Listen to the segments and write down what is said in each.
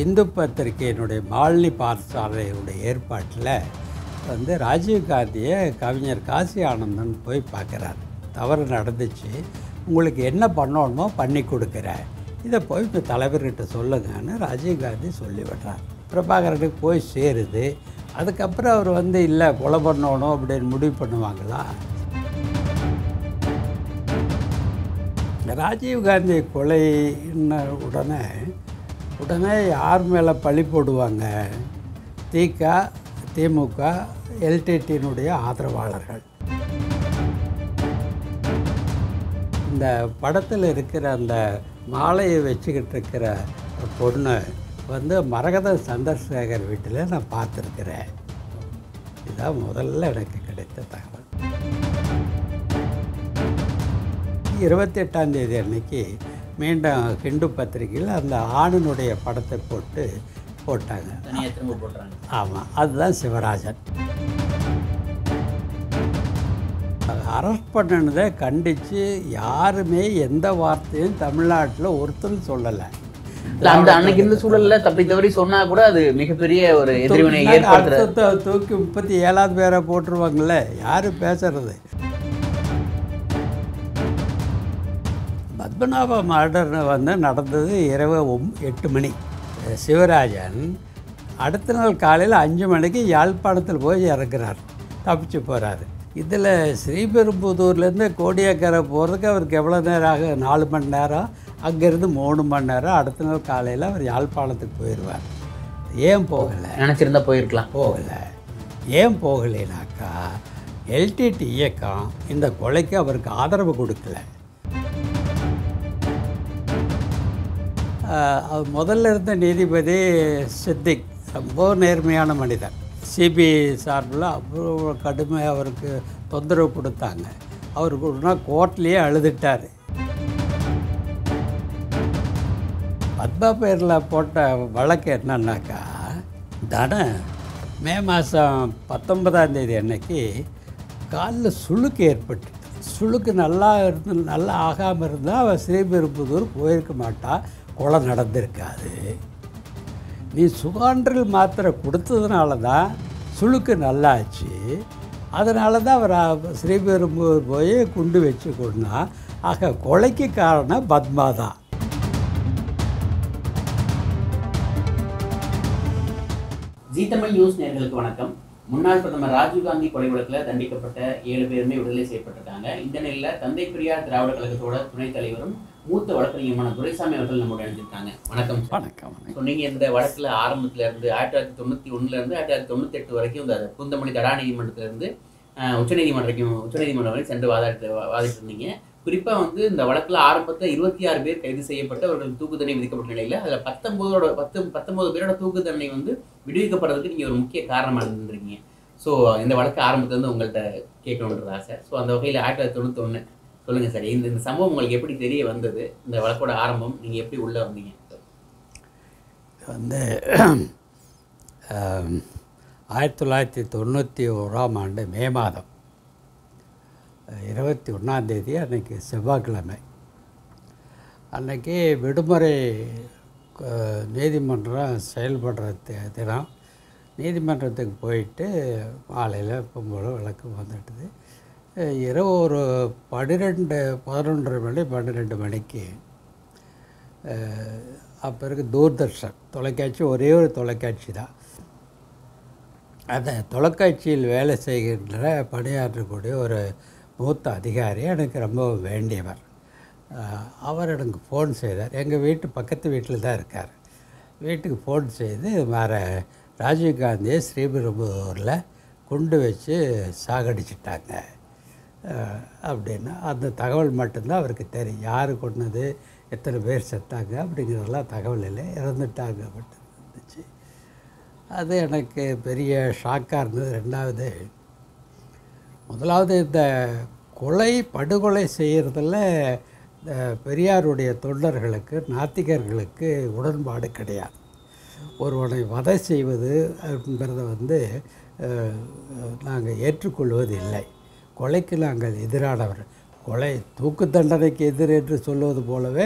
இந்து பத்திரிகையினுடைய மாலினி பாடசாலையுடைய ஏற்பாட்டில் வந்து ராஜீவ் காந்தியை கவிஞர் காசி ஆனந்தன் போய் பார்க்குறார் தவறு நடந்துச்சு உங்களுக்கு என்ன பண்ணணுமோ பண்ணி கொடுக்குறேன் இதை போய் இப்போ தலைவர்கிட்ட சொல்லுங்கன்னு ராஜீவ் காந்தி சொல்லி விடுறார் பிரபாகரனுக்கு போய் சேருது அதுக்கப்புறம் அவர் வந்து இல்லை கொலை பண்ணணும் அப்படின்னு முடிவு பண்ணுவாங்களா ராஜீவ் காந்தி கொலைன்ன உடனே உடனே யார் மேலே பழி போடுவாங்க திக திமுக எல்டிடியினுடைய ஆதரவாளர்கள் இந்த படத்தில் இருக்கிற அந்த மாலையை வச்சுக்கிட்டு இருக்கிற பொண்ணு வந்து மரகத சந்திரசேகர் வீட்டில் நான் பார்த்துருக்கிறேன் இதுதான் முதல்ல எனக்கு கிடைத்த தகவல் இருபத்தி எட்டாம் தேதி அன்னைக்கு மீண்டும் ஹிந்து பத்திரிகையில் அந்த ஆணினுடைய படத்தை போட்டு போட்டாங்க தனியாக திரும்ப போடுறாங்க ஆமாம் அதுதான் சிவராஜன் அரெஸ்ட் பண்ணினதை கண்டித்து யாருமே எந்த வார்த்தையும் தமிழ்நாட்டில் ஒருத்தரும் சொல்லலை இல்ல அந்த அன்னைக்கு இருந்த சூழல்ல தப்பி தவறி சொன்னா கூட அது மிகப்பெரிய ஒரு எதிர்வினை ஏற்படுத்துற அடுத்த தூக்கி முப்பத்தி ஏழாவது பேரை போட்டுருவாங்கல்ல யார் பேசுறது பத்மநாப மர்டர் வந்து நடந்தது இரவு ஒம் எட்டு மணி சிவராஜன் அடுத்த நாள் காலையில் அஞ்சு மணிக்கு யாழ்ப்பாணத்தில் போய் இறங்குறார் தப்பிச்சு போகிறாரு இதில் ஸ்ரீபெரும்புதூர்லேருந்து கோடியக்கரை போகிறதுக்கு அவருக்கு எவ்வளோ நேரம் ஆகும் நாலு மணி நேரம் அங்கேருந்து மூணு மணி நேரம் அடுத்த நாள் காலையில் அவர் யாழ்ப்பாணத்துக்கு போயிடுவார் ஏன் போகலை நினைச்சிருந்தா போயிருக்கலாம் போகலை ஏன் போகலைனாக்கா எல்டிடி இயக்கம் இந்த கொலைக்கு அவருக்கு ஆதரவு கொடுக்கல ஆஹ் அவர் முதல்ல இருந்த நீதிபதி சித்திக் ரொம்ப நேர்மையான மனிதர் சிபிஐ சார்பில் அவ்வளோ கடுமையாக அவருக்கு தொந்தரவு கொடுத்தாங்க அவருக்கு ஒரு கோர்ட்லேயே அழுதுட்டார் பத்மா பேரில் போட்ட வழக்கு என்னன்னாக்கா தன மே மாதம் பத்தொன்பதாம் தேதி அன்னைக்கு காலில் சுளுக்கு ஏற்பட்டு சுளுக்கு நல்லா இருந்து நல்லா ஆகாமல் இருந்தால் அவள் ஸ்ரீபெரும்புதூர் போயிருக்க மாட்டா கொலை நடந்திருக்காது நீ சுகான்றில் மாத்திரை கொடுத்ததுனால தான் சுளுக்கு நல்லாச்சு அதனால தான் அவர் அ- ஸ்ரீபெரும்புதூர் போய் குண்டு வச்சு கொண்டா ஆக கொலைக்கு காரணம் பத்மா தான் ஜி தமிழ் நியூஸ் நேயர்களுக்கு வணக்கம் முன்னாள் பிரதமர் ராஜீவ்காந்தி கொலை வழக்கில் தண்டிக்கப்பட்ட ஏழு பேருமே விடுதலை செய்யப்பட்டிருக்காங்க இந்த நிலையில் தந்தை பெரியார் திராவிட கழகத்தோட துணைத் தலைவரும் மூத்த வழக்கறிஞருமான துரைசாமி அவர்கள் நம்மோட இணைஞ்சிருக்காங்க வணக்கம் சார். வணக்கம் வணக்கம் சொன்னீங்க இந்த வழக்குல ஆரம்பத்துல இருந்து ஆயிரத்தி தொள்ளாயிரத்தி தொண்ணூத்தி ஒண்ணுல இருந்து ஆயிரத்தி தொள்ளாயிரத்தி தொண்ணூத்தி எட்டு வரைக்கும் இந்த குந்தமணி தடா நீதிமன்றத்துல இருந்து அஹ், உச்சநீதிமன்றம் உச்சநீதிமன்றம் வரை சென்று வாதாட்டு வாதிட்டு இருந்தீங்க குறிப்பா வந்து இந்த வழக்குல ஆரம்பத்துல இருபத்தி ஆறு பேர் கைது செய்யப்பட்டு அவர்கள் தூக்கு தண்டனை விதிக்கப்பட்ட நிலையில அதுல பத்தொன்பதோட பத்து பத்தொன்பது பேரோட தூக்கு தண்டனை வந்து விடுவிக்கப்படுறதுக்கு நீங்க ஒரு முக்கிய காரணமா இருந்திருக்கீங்க ஸோ இந்த வழக்கு ஆரம்பத்துல இருந்து உங்கள்கிட்ட கேட்கணுன்றது ஆசை ஸோ அந்த வகையில் ஆயிரத்தி தொள்ளாயிரத்தி தொண்ணூத்தி ஒண்ணு சொல்லுங்க சார் இந்த இந்த சம்பவம் உங்களுக்கு எப்படி தெரிய வந்தது இந்த வழக்கோட ஆரம்பம் நீங்க எப்படி உள்ள வந்தீங்க வந்து ஆம், ஆயிரத்தி தொள்ளாயிரத்தி தொண்ணூற்றி ஓராம் ஆண்டு மே மாதம் இருபத்தி ஒன்றாந்தேதி அன்னைக்கு செவ்வாய்க்கிழமை அன்னைக்கு விடுமுறை அஹ், நீதிமன்றம் செயல்படுற தி- தினம் நீதிமன்றத்துக்கு போயிட்டு மாலையில் பொங்கல் விளக்கு வந்துட்டுது அஹ், இரவு ஒரு பன்னிரெண்டு பதினொன்றரை மணி பன்னிரெண்டு மணிக்கு அப்போ இருக்க தூர்தர்ஷன் தொலைக்காட்சி ஒரே ஒரு தொலைக்காட்சி தான் அந்த தொலைக்காட்சியில் வேலை செய்கின்ற பணியாற்றக்கூடிய ஒரு மூத்த அதிகாரி எனக்கு ரொம்ப வேண்டியவர் அஹ், அவர் எனக்கு ஃபோன் செய்தார் எங்கள் வீட்டு பக்கத்து வீட்டில் தான் இருக்கார் வீட்டுக்கு ஃபோன் செய்து வேறு ராஜீவ்காந்தியை ஸ்ரீபெரும்புதூரில் குண்டு வச்சு சாகடிச்சிட்டாங்க அஹ், அப்படின்னு அந்த தகவல் மட்டும்தான் அவருக்கு தெரியும் யார் கொன்னது எத்தனை பேர் செத்தாங்க அப்படிங்கிறதெல்லாம் தகவல் இல்லை இறந்துட்டாங்க மட்டும் இருந்துச்சு அது எனக்கு பெரிய ஷாக்காக இருந்தது ரெண்டாவது முதலாவது இந்த கொலை படுகொலை செய்கிறதுல இந்த பெரியாருடைய தொண்டர்களுக்கு நாத்திகர்களுக்கு உடன்பாடு கிடையாது ஒருவனை வதை செய்வது அப்படிங்கிறத வந்து நாங்கள் ஏற்றுக்கொள்வது இல்லை கொலைக்கு நாங்கள் எதிரானவர் கொலை தூக்கு தண்டனைக்கு எதிர் என்று சொல்வது போலவே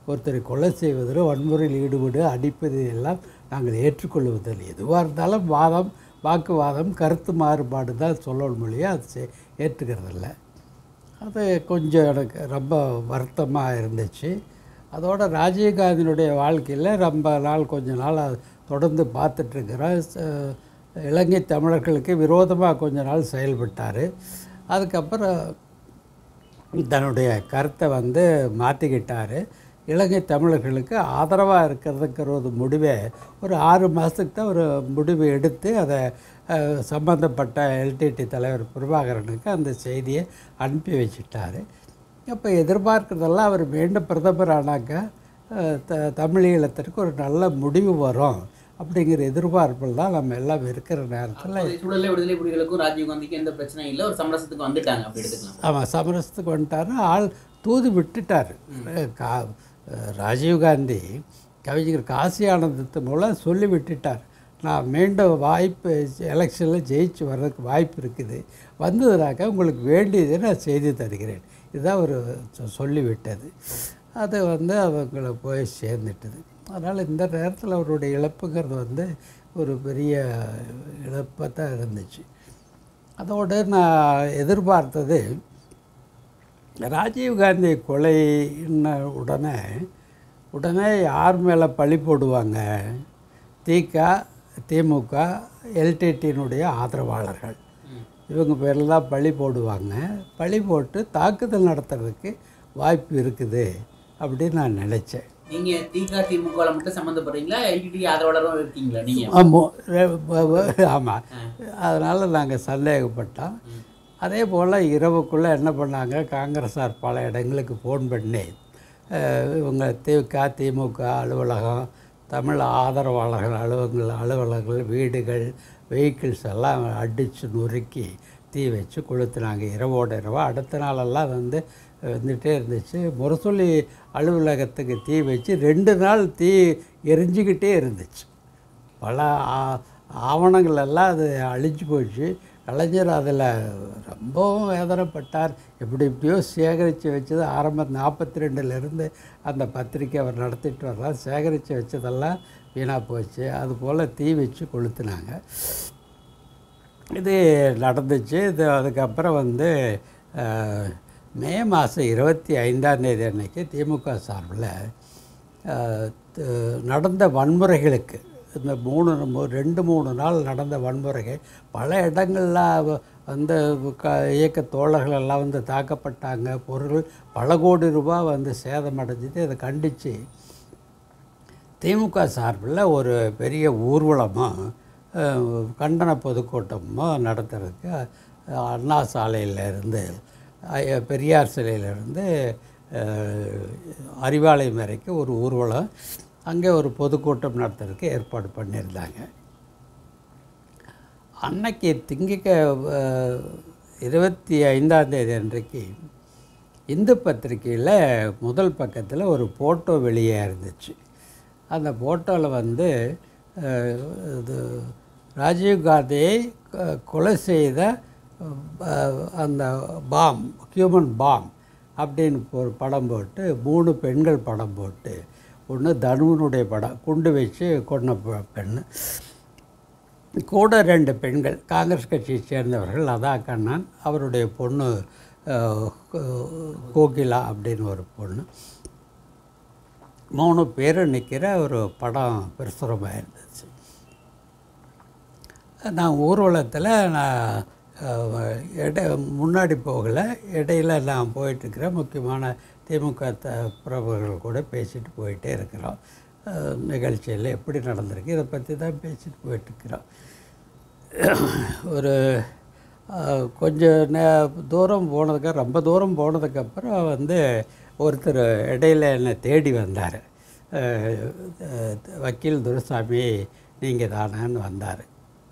ஒருத்தரை கொலை செய்வதில் வன்முறையில் ஈடுபடு அடிப்பது எல்லாம் நாங்கள் ஏற்றுக்கொள்வதில்லை எதுவாக இருந்தாலும் வாதம் வாக்குவாதம் கருத்து மாறுபாடு தான் சொல்லணும் மொழியே அது செ- ஏற்றுக்கிறதில்ல அது கொஞ்சம் எனக்கு ரொம்ப வருத்தமாக இருந்துச்சு அதோட ராஜீவ்காந்தியினுடைய வாழ்க்கையில் ரொம்ப நாள் கொஞ்ச நாள் அது தொடர்ந்து பார்த்துட்ருக்கிறோம் இலங்கை தமிழர்களுக்கு விரோதமாக கொஞ்ச நாள் செயல்பட்டார் அதுக்கப்புறம் தன்னுடைய கருத்தை வந்து மாற்றிக்கிட்டார் இலங்கை தமிழர்களுக்கு ஆதரவாக இருக்கிறதுங்கிற ஒரு முடிவை ஒரு ஆறு மாதத்துக்கு தான் ஒரு முடிவு எடுத்து அதை அஹ், சம்பந்தப்பட்ட எல்டிடி தலைவர் பிரபாகரனுக்கு அந்த செய்தியை அனுப்பி வச்சிட்டாரு அப்போ எதிர்பார்க்கிறதெல்லாம் அவர் மீண்டும் பிரதமர் ஆனாக்கா அஹ், த தமிழீழத்திற்கு ஒரு நல்ல முடிவு வரும் அப்படிங்கிற எதிர்பார்ப்பில் தான் நம்ம எல்லாம் இருக்கிற நேரத்தில் அப்போதைய சூழல்ல விடுதலை புலிகளுக்கும் ராஜீவ்காந்திக்கும் எந்த பிரச்சனையும் இல்லை ஒரு சமரசத்துக்கு வந்துட்டாங்க அப்படி எடுத்துக்கலாம் ஆமாம் சமரசத்துக்கு வந்துட்டாரு ஆள் தூது விட்டுட்டார் கா ராஜீவ்காந்தி கவிஞர் காசி ஆனந்தத்து மூலம் சொல்லி விட்டுட்டார் நான் மீண்டும் வாய்ப்பு எலெக்ஷனில் ஜெயிச்சு வர்றதுக்கு வாய்ப்பு இருக்குது வந்ததுனாக்கா உங்களுக்கு வேண்டியதை நான் செய்து தருகிறேன் இதுதான் ஒரு சொ- சொல்லி விட்டது அது வந்து அவங்கள போய் சேர்ந்துட்டுது அதனால் இந்த நேரத்தில் அவருடைய இழப்புங்கிறது வந்து ஒரு பெரிய இழப்பாக தான் இருந்துச்சு அதோடு நான் எதிர்பார்த்தது ராஜீவ்காந்தி கொலைன்ன உடனே உடனே யார் மேலே பழி போடுவாங்க திக திமுக எல்டிடியினுடைய ஆதரவாளர்கள் இவங்க பேரில் தான் பழி போடுவாங்க பழி போட்டு தாக்குதல் நடத்துறதுக்கு வாய்ப்பு இருக்குது அப்படின்னு நான் நினச்சேன் நீங்க திக திமுக மட்டும் சம்மந்தப்படுறீங்களா எல்டிடி ஆதரவாளரும் இருக்கீங்களா நீங்க ஆமாம் ஆமாம் அதனால் நாங்கள் சந்தேகப்பட்டோம் அதே போல் இரவுக்குள்ளே என்ன பண்ணாங்க காங்கிரஸார் பல இடங்களுக்கு ஃபோன் பண்ணி அஹ், இவங்க திக திமுக அலுவலகம் தமிழ் ஆதரவாளர்கள் அலுவலகங்கள் அலுவலகங்கள் வீடுகள் வெஹிக்கிள்ஸ் எல்லாம் அடித்து நொறுக்கி தீ வச்சு கொளுத்துனாங்க இரவோட இரவா அடுத்த நாளெல்லாம் வந்து வந்துட்டே இருந்துச்சு முரசொலி அலுவலகத்துக்கு தீ வச்சு ரெண்டு நாள் தீ எரிஞ்சுக்கிட்டே இருந்துச்சு பல ஆ- ஆவணங்கள் எல்லாம் அது அழிஞ்சு போச்சு கலைஞர் அதில் ரொம்பவும் வேதனைப்பட்டார் எப்படி எப்படியோ சேகரித்து வச்சது ஆரம்ப நாற்பத்தி ரெண்டுலேருந்து அந்த பத்திரிக்கை அவர் நடத்திட்டு வர்றார் சேகரித்து வச்சதெல்லாம் வீணாக போச்சு அது போல் தீ வச்சு கொளுத்துனாங்க இது நடந்துச்சு இது அதுக்கப்புறம் வந்து அஹ், மே மாதம் இருபத்தி ஐந்தாம் தேதி அன்னைக்கு திமுக சார்பில் அஹ், த- நடந்த வன்முறைகளுக்கு இந்த மூணு மூ- ரெண்டு மூணு நாள் நடந்த வன்முறைகள் பல இடங்களில் வ- வந்து க இயக்க தோழர்கள் எல்லாம் வந்து தாக்கப்பட்டாங்க பொருள் பல கோடி ரூபாய் வந்து சேதமடைஞ்சது அதை கண்டித்து திமுக சார்பில் ஒரு பெரிய ஊர்வலமாக கண்டன பொதுக்கூட்டமோ நடத்துறதுக்கு அஹ், அண்ணா சாலையிலேருந்து பெரியார் சிலையிலேருந்து அறிவாலயம் வரைக்கும் ஒரு ஊர்வலம் அங்கே ஒரு பொதுக்கூட்டம் நடத்துறதுக்கு ஏற்பாடு பண்ணியிருந்தாங்க அன்னைக்கு திங்கிக்க இருபத்தி ஐந்தாம் தேதி அன்றைக்கு இந்து பத்திரிக்கையில் முதல் பக்கத்தில் ஒரு ஃபோட்டோ வெளியே இருந்துச்சு அந்த ஃபோட்டோவில் வந்து அஹ், இது ராஜீவ்காந்தியை கொ- கொலை செய்த அஹ், அந்த பாம் ஹியூமன் பாம் அப்படின்னு ஒரு படம் போட்டு மூணு பெண்கள் படம் போட்டு ஒன்று தனுவனுடைய படம் குண்டு வச்சு கொன்ன பெ- பெண்ணு கூட ரெண்டு பெண்கள் காங்கிரஸ் கட்சியை சேர்ந்தவர்கள் லதா கண்ணன் அவருடைய பொண்ணு அஹ், கோ- கோகிலா அப்படின்னு ஒரு பொண்ணு மூணு பேரும் நிற்கிற ஒரு படம் பிரசுரமாக இருந்துச்சு நான் ஊர்வலத்தில் நான் அஹ், இடை முன்னாடி போகலை இடையில நான் போயிட்டுருக்கிறேன் முக்கியமான திமுக த பிரபுகள் கூட பேசிட்டு போயிட்டே இருக்கிறோம் அஹ், நிகழ்ச்சியில் எப்படி நடந்திருக்கு இதை பற்றி தான் பேசிட்டு போயிட்டுருக்கிறோம் ஒரு அஹ், கொஞ்சம் நே தூரம் போனதுக்கு ரொம்ப தூரம் போனதுக்கப்புறம் வந்து ஒருத்தர் இடையில என்னை தேடி வந்தார் வக்கீல் துரைசாமி நீங்கள் தானேன்னு வந்தார்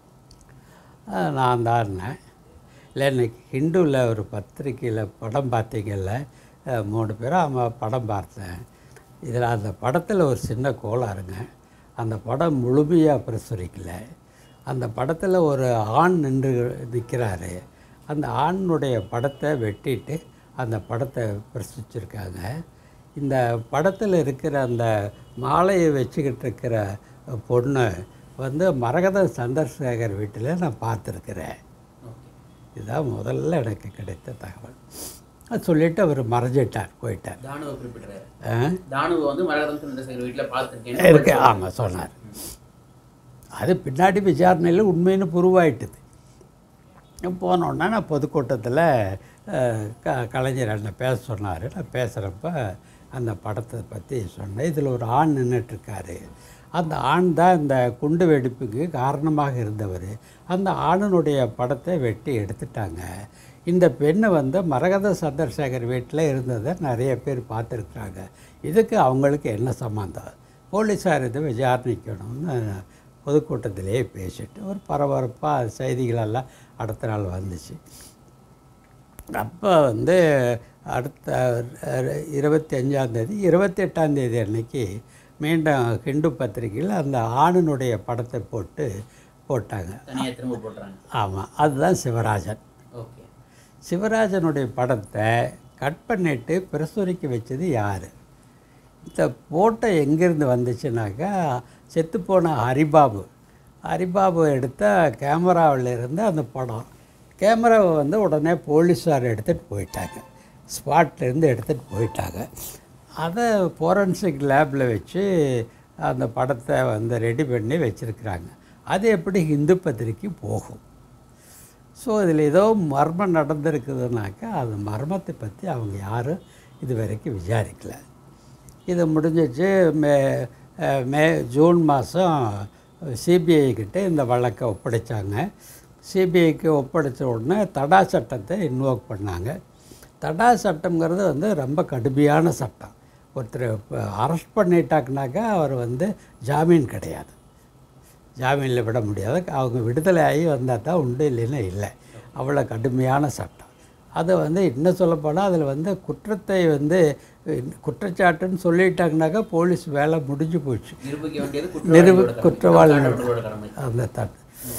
நான் தான்னேன் இல்லை இன்னைக்கு ஹிந்துவில் ஒரு பத்திரிக்கையில் படம் பார்த்தீங்கல்ல அஹ், மூணு பேரும் அவன் படம் பார்த்தேன் இதில் அந்த படத்தில் ஒரு சின்ன கோளாறுங்க அந்த படம் முழுமையாக பிரசுரிக்கல அந்த படத்தில் ஒரு ஆண் நின்று நிற்கிறாரு அந்த ஆணுடைய படத்தை வெட்டிட்டு அந்த படத்தை பிரசுரிச்சிருக்காங்க இந்த படத்தில் இருக்கிற அந்த மாலையை வச்சுக்கிட்டு இருக்கிற பொண்ணு வந்து மரகத சந்திரசேகர் வீட்டில் நான் பார்த்துருக்கிறேன் ஓகே இதுதான் முதல்ல எனக்கு கிடைத்த தகவல் அது சொல்லிவிட்டு அவர் மறைஞ்சிட்டார் போயிட்டார் தானுவை குறிப்பிடுறாரு ஆ? தானுவை வந்து மரகதம் சந்திரசேகர் வீட்டில் பார்த்துருக்கேன் இருக்கு ஆமாம் சொன்னார் அது பின்னாடி விசாரணையில் உண்மைன்னு புருவாயிட்டுது போனோடனே நான் பொதுக்கூட்டத்தில் அஹ், க கலைஞர் என்ன பேச சொன்னார் நான் பேசுகிறப்ப அந்த படத்தை பற்றி சொன்னேன் இதில் ஒரு ஆண் நின்றுட்டுருக்காரு அந்த ஆண் தான் இந்த குண்டு வெடிப்புக்கு காரணமாக இருந்தவர் அந்த ஆணினுடைய படத்தை வெட்டி எடுத்துட்டாங்க இந்த பெண்ணு வந்து மரகத சந்திரசேகர் வீட்டில் இருந்ததை நிறைய பேர் பார்த்துருக்குறாங்க இதுக்கு அவங்களுக்கு என்ன சம்மந்தம் போலீஸார் இதை விசாரணிக்கணும்னு பொதுக்கூட்டத்திலேயே பேசிட்டு ஒரு பரபரப்பாக செய்திகளெல்லாம் அடுத்த நாள் வந்துச்சு அப்போ வந்து அடுத்த அஹ், இருபத்தி அஞ்சாந்தேதி இருபத்தெட்டாந்தேதி அன்னைக்கு மீண்டும் ஹிந்து பத்திரிகையில் அந்த ஆணினுடைய படத்தை போட்டு போட்டாங்க தனியாக திரும்ப போட்டுறாங்க ஆமாம் அதுதான் சிவராஜன் ஓகே சிவராஜனுடைய படத்தை கட் பண்ணிட்டு பிரசுரிக்க வச்சது யார் இந்த போட்டோ எங்கேருந்து வந்துச்சுனாக்கா செத்துப்போன ஹரிபாபு ஹரிபாபு எடுத்த கேமராவில் இருந்து அந்த படம் கேமராவை வந்து உடனே போலீஸார் எடுத்துகிட்டு போயிட்டாங்க ஸ்பாட்லேருந்து எடுத்துகிட்டு போயிட்டாங்க அதை ஃபோரன்சிக் லேபில் வச்சு அந்த படத்தை வந்து ரெடி பண்ணி வச்சுருக்குறாங்க அது எப்படி இந்து பத்திரிக்கை போகும் ஸோ இதில் ஏதோ மர்மம் நடந்திருக்குதுனாக்கா அந்த மர்மத்தை பற்றி அவங்க யாரும் இது வரைக்கும் விசாரிக்கல இது முடிஞ்சிச்சு மே அஹ் மே ஜூன் மாதம் சிபிஐ கிட்ட இந்த வழக்கை ஒப்படைச்சாங்க சிபிஐக்கு ஒப்படைச்ச உடனே தடா சட்டத்தை இன்வோக் பண்ணாங்க தடா சட்டம்ங்கிறது வந்து ரொம்ப கடுமையான சட்டம் ஒருத்தர் அரெஸ்ட் பண்ணிட்டாக்குனாக்கா அவர் வந்து ஜாமீன் கிடையாது ஜாமீனில் விட முடியாது அவங்க விடுதலை ஆகி வந்தால் தான் உண்டு இல்லைன்னா இல்லை அவ்வளோ கடுமையான சட்டம் அது வந்து இன்னும் சொல்லப்போனால் அதில் வந்து குற்றத்தை வந்து குற்றச்சாட்டுன்னு சொல்லிட்டாங்கனாக்கா போலீஸ் வேலை முடிஞ்சு போச்சு நிரூபிக்க வேண்டியது நிரூப குற்றவாளிகளோட கடமை. குற்றவாளிகளோட காவலர்களோட கடமை அந்த தட்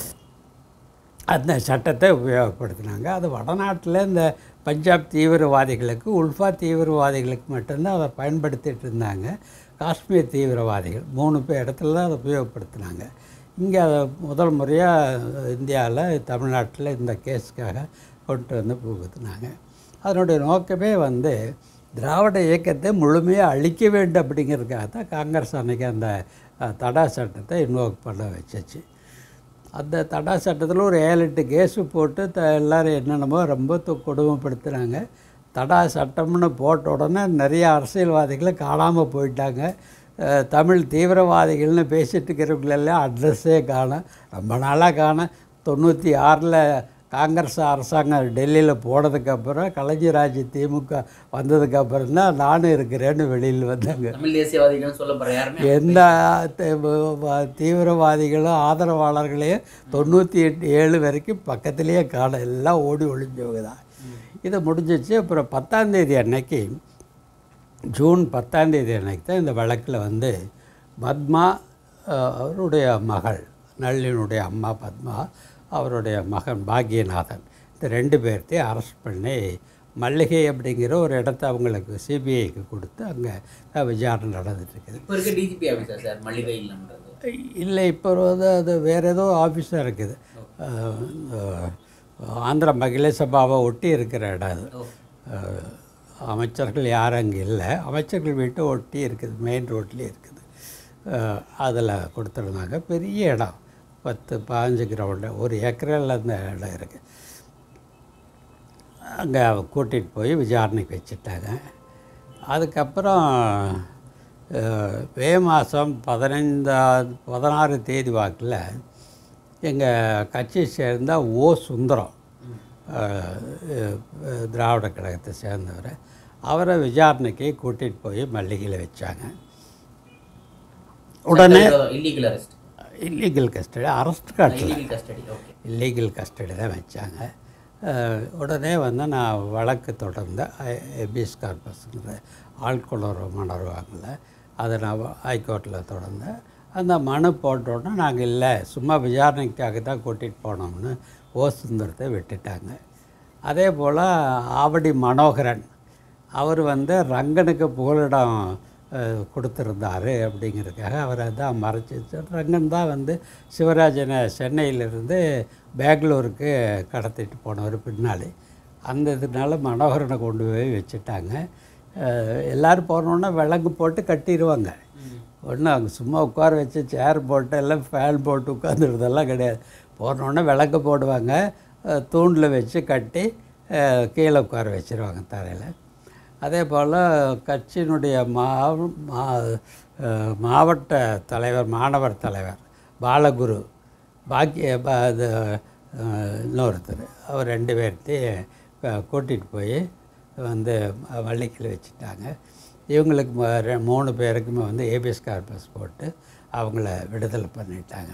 அந்த சட்டத்தை உபயோகப்படுத்தினாங்க அது வடநாட்டில் இந்த பஞ்சாப் தீவிரவாதிகளுக்கு உல்ஃபா தீவிரவாதிகளுக்கு மட்டும்தான் அதை பயன்படுத்திட்டு இருந்தாங்க காஷ்மீர் தீவிரவாதிகள் மூணு பேர் இடத்துல தான் அதை உபயோகப்படுத்தினாங்க இங்கே அதை முதல் முறையாக இந்தியாவில் தமிழ்நாட்டில் இந்த கேஸுக்காக கொண்டு வந்து புகுத்தினாங்க அதனுடைய நோக்கமே வந்து திராவிட இயக்கத்தை முழுமையாக அழிக்க வேண்டும் அப்படிங்கிறதுக்காக தான் காங்கிரஸ் அன்னைக்கு அந்த அஹ், தடா சட்டத்தை இன்வோக் பண்ண வச்சுச்சு அந்த தடா சட்டத்தில் ஒரு ஏழு எட்டு கேஸு போட்டு த எல்லோரும் என்னென்னமோ ரொம்ப து- கொடுமைப்படுத்துனாங்க தடா சட்டம்னு போட்ட உடனே நிறைய அரசியல்வாதிகளை காணாமல் போயிட்டாங்க அஹ், தமிழ் தீவிரவாதிகள்னு பேசிட்டு இருக்கிறவங்களெல்லாம் அட்ரஸே காணும் ரொம்ப நாளாக காணும் தொண்ணூற்றி ஆறில் காங்கிரஸ் அரசாங்கம் டெல்லியில் போனதுக்கப்புறம் கலைஞராஜ் திமுக வந்ததுக்கப்புறம் தான் நானும் இருக்கிறேன்னு வெளியில் வந்தாங்க தமிழ் தேசியவாதிகள் சொல்லப்படுற யாருமே எந்த த- வ- வ- தீவிரவாதிகளும் ஆதரவாளர்களையும் தொண்ணூற்றி எட்டு ஏழு வரைக்கும் பக்கத்துலேயே காண எல்லாம் ஓடி ஒளிஞ்சவங்க தான் இது முடிஞ்சிச்சு அப்புறம் பத்தாந்தேதி அன்னைக்கு ஜூன் பத்தாந்தேதி அன்னைக்கு தான் இந்த வழக்கில் வந்து பத்மா அஹ், அவருடைய மகள் நளினுடைய அம்மா பத்மா அவருடைய மகன் பாக்யநாதன் இந்த ரெண்டு பேர்த்தையும் அரெஸ்ட் பண்ணி மல்லிகை அப்படிங்கிற ஒரு இடத்த அவங்களுக்கு சிபிஐக்கு கொடுத்து அங்கே விசாரணை நடந்துட்டு இருக்குது இப்போ இருக்க டிஜிபி ஆஃபீஸா சார் மல்லிகை இல்லம்ன்றது இல்லை இப்போ வந்து அது வேறு ஏதோ ஆஃபீஸாக இருக்குது அஹ், அஹ், ஆந்திர மகிழ சபாவை ஒட்டி இருக்கிற இடம் அது ஓ அஹ், அமைச்சர்கள் யாரும் அங்கே இல்லை அமைச்சர்கள் வீட்டை ஒட்டி இருக்குது மெயின் ரோட்லேயே இருக்குது அதில் கொடுத்துருந்தாங்க பெரிய இடம் பத்து பதினஞ்சு கிரவுண்டு ஒரு ஏக்கரில் அந்த இடம் இருக்குது அங்கே கூட்டிகிட்டு போய் விசாரணைக்கு வச்சுட்டாங்க அதுக்கப்புறம் அஹ், மே மாதம் பதினைந்தா பதினாறு தேதி வாக்கில் எங்கள் கட்சியை சேர்ந்த ஓ சுந்தரம் அஹ், அஹ், திராவிட கழகத்தை சேர்ந்தவர் அவரை கூட்டிகிட்டு போய் மல்லிகையில் வச்சாங்க உடனே illegal arrest illegal custody arrest காட்டல illegal custody okay illegal custody தான் வச்சாங்க அஹ், உடனே வந்து நான் வழக்கு தொடர்ந்த எபிஎஸ் கார்பஸ்ங்கிற ஆழ்குளர் மணர்வாங்கல அதை நான் ஹைகோர்ட்டில் தொடர்ந்தேன் அந்த மனு போட்ட உடனே நாங்கள் இல்லை சும்மா விசாரணைக்காக தான் கூட்டிகிட்டு போனோம்னு ஓ சுந்தரத்தை விட்டுட்டாங்க அதே போல் ஆவடி மனோகரன் அவர் வந்து ரங்கனுக்கு புகலிடம் அஹ், கொடுத்திருந்தாரு அப்படிங்கிறதுக்காக அவரை தான் மறைச்சி வச்சு ரங்கன் தான் வந்து சிவராஜனை சென்னையிலிருந்து பெங்களூருக்கு கடத்திட்டு போனவர் பின்னாடி அந்த இதனால மனோகரனை கொண்டு போய் வச்சுட்டாங்க அஹ், எல்லாரும் போனோன்னே விலங்கு போட்டு கட்டிடுவாங்க ஒன்றும் அங்கே சும்மா உட்கார வச்சு சேர் போட்டு எல்லாம் ஃபேன் போட்டு உட்காந்துருதெல்லாம் கிடையாது போனோடனே விளக்கு போடுவாங்க அஹ், தூண்டில் வச்சு கட்டி அஹ், கீழே உட்கார வச்சிருவாங்க தரையில் அதே போல் கட்சியினுடைய மா மா அஹ், மாவட்ட தலைவர் மாணவர் தலைவர் பாலகுரு பாக்கி ப- இது அஹ், இன்னொருத்தர் அவர் ரெண்டு பேர்த்தையும் கூட்டிகிட்டு போய் வந்து வள்ளிக்கில் வச்சுட்டாங்க இவங்களுக்கு ம- ரெ- மூணு பேருக்குமே வந்து ஏபிஎஸ் கார்பஸ் போட்டு அவங்கள விடுதலை பண்ணிட்டாங்க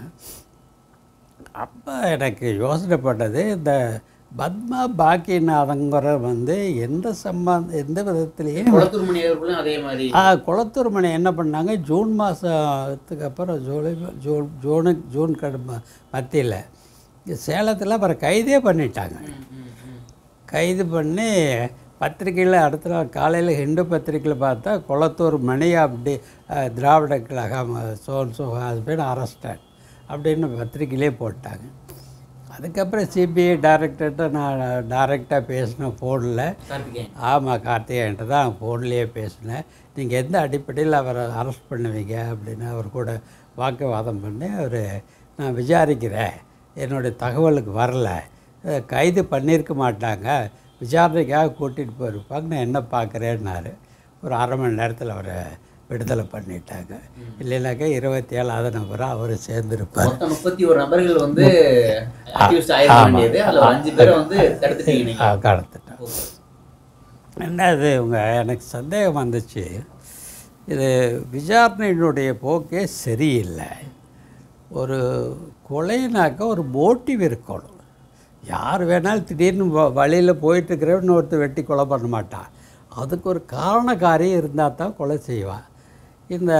அப்போ எனக்கு யோசனைப்பட்டது இந்த பத்மா பாக்கியநாதங்கிற வந்து எந்த சம்பந்த எந்த விதத்துலேயும் குளத்தூர் மணி அவர்களும் அதே மாதிரி ஆ குளத்தூர் மணி என்ன பண்ணாங்க ஜூன் மாதத்துக்கு அப்புறம் ஜூலை ஜூன் ஜூனு ஜூன் கடு மத்தியில் சேலத்தில் அப்புறம் கைதே பண்ணிட்டாங்க ம், ம், ம். கைது பண்ணி பத்திரிக்கையில் அடுத்த நாள் காலையில் ஹிந்து பத்திரிக்கையில் பார்த்தா குளத்தூர் மணி அப்படி ah, Dravida Kazhagam so and so has been arrested அப்படின்னு பத்திரிக்கையிலே போட்டாங்க அதுக்கப்புறம் சிபிஐ டைரக்டர்கிட்ட நான் டைரெக்டாக பேசின ஃபோனில் கார்த்திகேயன் ஆமாம் கார்த்திகேயன்ட்டு தான் ஃபோன்லேயே பேசினேன் நீங்கள் எந்த அடிப்படையில் அவரை அரெஸ்ட் பண்ணுவீங்க அப்படின்னு அவர் கூட வாக்குவாதம் பண்ணி அவர் நான் விசாரிக்கிறேன் என்னுடைய தகவலுக்கு வரல அஹ் கைது பண்ணியிருக்க மாட்டாங்க விசாரணைக்காக கூட்டிகிட்டு போயிருப்பாங்க நான் என்ன பார்க்குறேன்னாரு ஒரு அரை மணி நேரத்தில் அவரை விடுதலை பண்ணிட்டாங்க இல்லைனாக்கா இருபத்தி ஏழாவது நபராக அவர் சேர்ந்துருப்பார் மொத்தம் முப்பத்தி ஒரு நபர்கள் வந்து அக்யூஸ்ட் ஆயிருக்க வேண்டியது அதுல ஒரு அஞ்சு பேரை வந்து தடுத்துட்டீங்க நீங்க கடத்திட்டேன் ரெண்டாவது இவங்க எனக்கு சந்தேகம் வந்துச்சு இது விசாரணையினுடைய போக்கே சரியில்லை ஒரு கொலைனாக்கா ஒரு மோட்டிவ் இருக்கணும் யார் வேணாலும் திடீர்னு வ- வழியில் போயிட்டுருக்கிறவன் ஒருத்தர் வெட்டி கொலை பண்ண மாட்டான் அதுக்கு ஒரு காரண காரியம் இருந்தால் தான் கொலை செய்வான் இந்த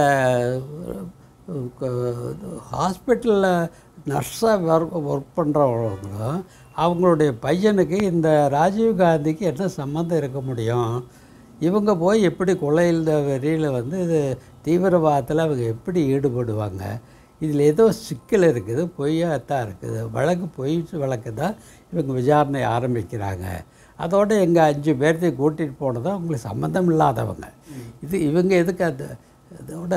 ஹாஸ்பிட்டலில் நர்ஸாக ஒர்க் ஒர்க் பண்ணுறவங்களும் அவங்களுடைய பையனுக்கு இந்த ராஜீவ் காந்திக்கு என்ன சம்மந்தம் இருக்க முடியும் இவங்க போய் எப்படி கொலையில் வெறியில் வந்து இது தீவிரவாதத்தில் அவங்க எப்படி ஈடுபடுவாங்க இதில் ஏதோ சிக்கல் இருக்குது பொய்யாத்தான் இருக்குது வழக்கு பொய் வழக்கு தான் இவங்க விசாரணை ஆரம்பிக்கிறாங்க அதோட எங்கள் அஞ்சு பேர்த்தையும் கூட்டிகிட்டு போனதும் அவங்களுக்கு சம்மந்தம் இல்லாதவங்க இது இவங்க எதுக்கு அது இதோட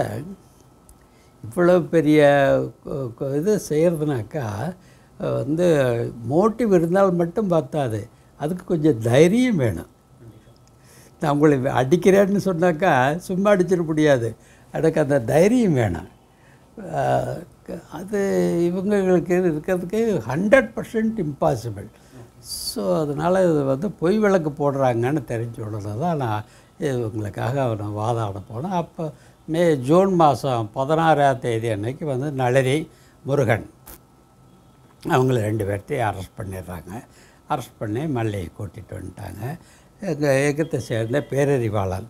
இவ்வளோ பெரிய கொ- கொ- இது செய்கிறதுனாக்கா அஹ், வந்து மோட்டிவ் இருந்தால் மட்டும் பத்தாது அதுக்கு கொஞ்சம் தைரியம் வேணும் நான் உங்களை அடிக்கிறேன்னு சொன்னாக்கா சும்மா அடிச்சிட முடியாது அதுக்கு அந்த தைரியம் வேணும் அஹ், க- அது இவங்களுக்கு இருக்கிறதுக்கு ஹண்ட்ரட் பர்சன்ட் இம்பாசிபிள் ஸோ அதனால் இது வந்து பொய் விளக்கு போடுறாங்கன்னு தெரிஞ்ச உடனே தான் நான் இவங்களுக்காக நான் வாதாட போனேன் அப்போ மே ஜூன் மாதம் பதினாறாம் தேதி அன்னைக்கு வந்து நளினி முருகன் அவங்கள ரெண்டு பேர்த்தையும் அரெஸ்ட் பண்ணிடுறாங்க அரெஸ்ட் பண்ணி மல்லியை கூட்டிகிட்டு வந்துட்டாங்க எங்கள் இயக்கத்தை சேர்ந்த பேரறிவாளன்